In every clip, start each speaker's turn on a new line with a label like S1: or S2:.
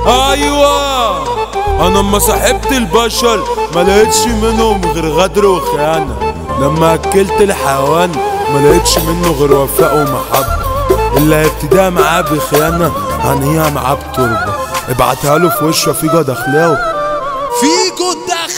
S1: ايوه انا اما صاحبت البشر ما لقيتش منهم غير غدر وخيانه لما اكلت الحيوان ما لقيتش منه غير وفاء ومحبه اللي هيبتديها معاه بخيانه هنهيها معاه بتربه ابعتها له في وشه فيجا دخلاوي
S2: فيجو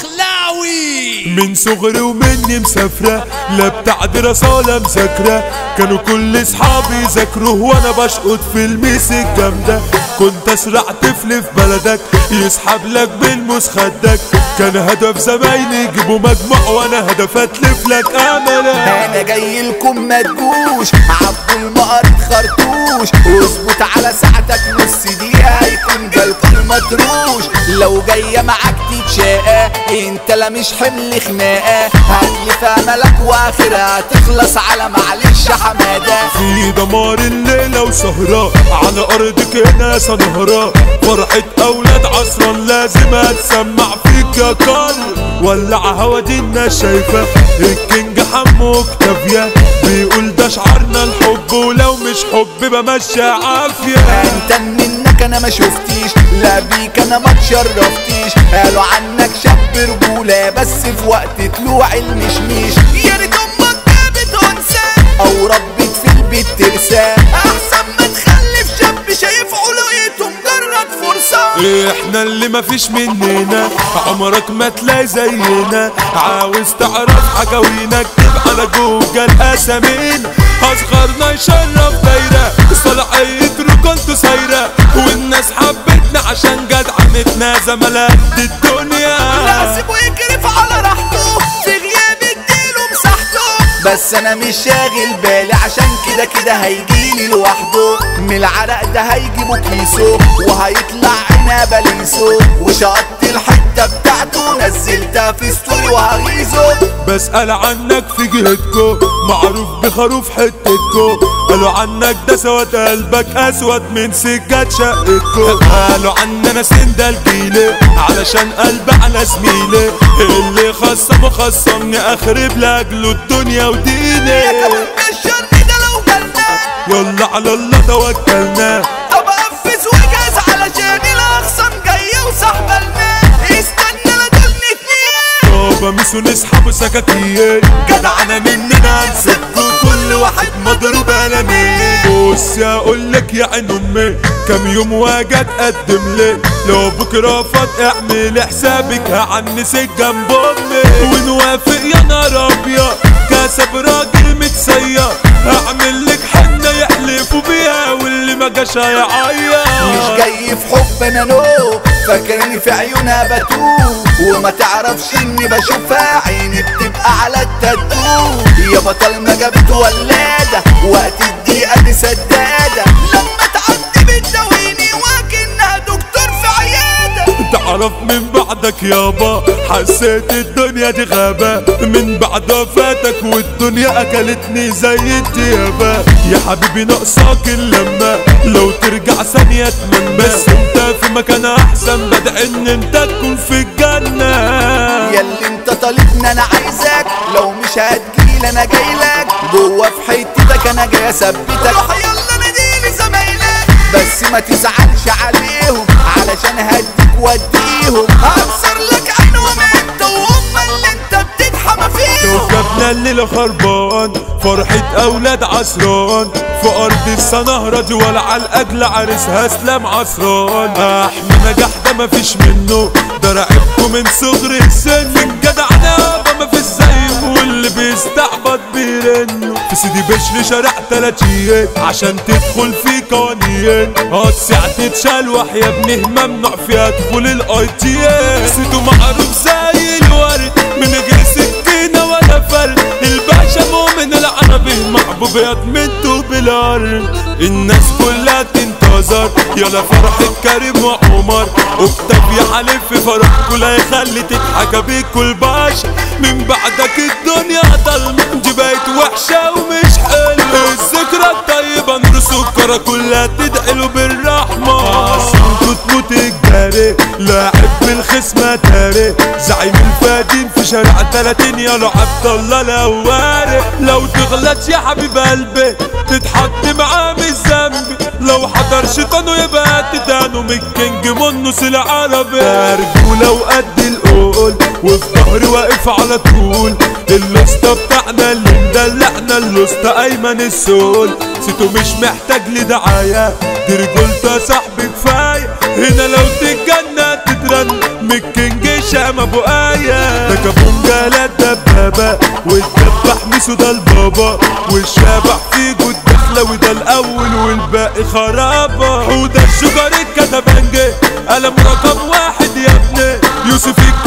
S2: الدخلاوي
S1: من صغري ومني مسافرة لا بتاع دراسة ولا مذاكرة كانوا كل اصحابي يذاكروه وانا بشقط في الميس الجامدة كنت اسرع طفل في بلدك يسحب لك بالموس خدك كان هدف زمايلي يجيبوا مجموع وانا هدف اتلف لك املك
S2: انا جاي لكم ما تجوش عبوا المقر خرطوش واظبط على ساعتك نص دقيقة هيكون جالكم المطروش لو جاية معاك تتشاقى انت لا مش حمل خناقة هتلف املك واخرها تخلص على معلش حمادة
S1: في دمار الليلة وسهرة على أرضك هنا سنهرة فرحة أولاد عصرا لازم هتسمع فيك يا كل ولع هوا دي الناس شايفة الكينج حمو اكتافيا بيقول ده شعارنا الحب ولو مش حب بمشي عافية
S2: انت منك انا ما شفتيش لا بيك انا ما تشرفتيش قالوا عنك شاب رجولة بس في وقت طلوع المشميش يا ريت امك جابت انثى او ربت في البيت ترسى احسن ما تخلف شاب شايف علويته مجرد فرصة
S1: احنا اللي مفيش مننا عمرك ما تلاقي زينا عاوز تعرف حكاوينا اكتب على جوجل اسامينا اصغرنا يشرف دايرة صلاحية رجولته سايرة والناس حبتنا عشان جدعنتنا زملات الدنيا
S2: سيبه يكرف على راحته في غياب اديله مساحته بس انا مش شاغل بالي عشان كده كده هيجيلي لوحده من العرق ده هيجيبوا كيسه وهيطلع عنبه ليسه وشقطت الحته بتاعته نزلتها في ستوري وهغيظه
S1: بسأل عنك في جهتكو معروف بخروف حتتكو قالوا عنك ده سواد قلبك اسود من سجاد شقتكو قالوا عننا سندال جيلي علشان قلب على زميلي اللي خصم خصمني اخرب لاجله الدنيا وديني
S2: كمان الشر ده لو جالنا
S1: يلا على الله توكلنا
S2: ابقى انفذ وجاز علشان الاخصام جايه وسحبه الماء استنى لا دول اتنين
S1: بابا ميسو نسحبوا سكاكين جدعنا مننا هنسكوا كل واحد مضروب قلمين بص اقولك يا عين امي كام يوم واجي اتقدم لي لو بكره فات اعمل حسابك هعنسك جنب امي ونوافق يا نار ابيض كسب راجل متسير هعمل لك حنه يحلفوا بيها واللي ما جاش هيعيط
S2: مش جاي في حب انا نو فاكرني في عيونها بتوه وما تعرفش اني بشوفها عيني بتبقى على التاتو يا بطل ما جابت ولاده وقت الدقيقه دي سداده لما تعدي بتداويني وكانها دكتور في عياده
S1: تعرف من بعدك يابا حسيت الدنيا دي غابة من بعد وفاتك والدنيا أكلتني زي الديابة يا حبيبي ناقصاك اللمة لو ترجع ثانية اتمنى بس انت في مكان أحسن بدعي إن انت تكون في الجنة
S2: ياللي انت طالبني انا عايزك لو مش هتجيلي انا جايلك جوه في حتتك انا جاي اثبتك روح يلا ناديلي زمايلك بس ما تزعلش عليهم علشان هديك واديهم هكسر لك عينهم انت وهم اللي انت بتتحمى فيهم
S1: جبنا الليل خربان فرحة أولاد عصران في أرض السنهرة دي ولا على الأجل عرسها اسلام عصران أحمى نجاح ده مفيش منه ده رعبكم من صغر السن الجدع ده يابا مفيش زيه واللي بيستعبط بيرنه في سيدي بشر شارع تلاتين عشان تدخل في قوانين هتسع تتشال يا ابنه ممنوع فيها دخول الاي تي سيدو معروف زي الورد من غير سكينة ولا فرد الباشا مؤمن العربي محبوب يتمدوا بالارض الناس كلها تنتظر يلا فرحة كريم وعمر اكتب يا حلف فرح كلها يخلي تضحك بيك كل باشا من بعدك الدنيا ضلمة دي بقت وحشة ومش حلوة الذكرى الطيبة نور سكرة كلها تدعي له بالرحمة صوته تموت الجاري لاعب بالخصم تاري زعيم الفادين في شارع 30 يا لو عبد الله لواري لو تغلط يا حبيب قلبي تتحط معاه مش ذنبي لو لو حضر شيطانه يبقى تدانه من الكينج منص العربي رجولة وقد القول وفي ظهري واقف على طول اللوسته بتاعنا اللي مدلعنا اللوسته ايمن السول سيتو مش محتاج لدعاية دي رجولته يا صاحبي كفاية هنا لو تتجنن تترن من الكينج شام ابو آية ده كابونجا لا الدبابة والدبح ميسو ده البابا والشابح فيه جود دخلة وده الأول والباقي خرابة وده الشجر الكتبنجي قلم رقم واحد يا ابني يوسف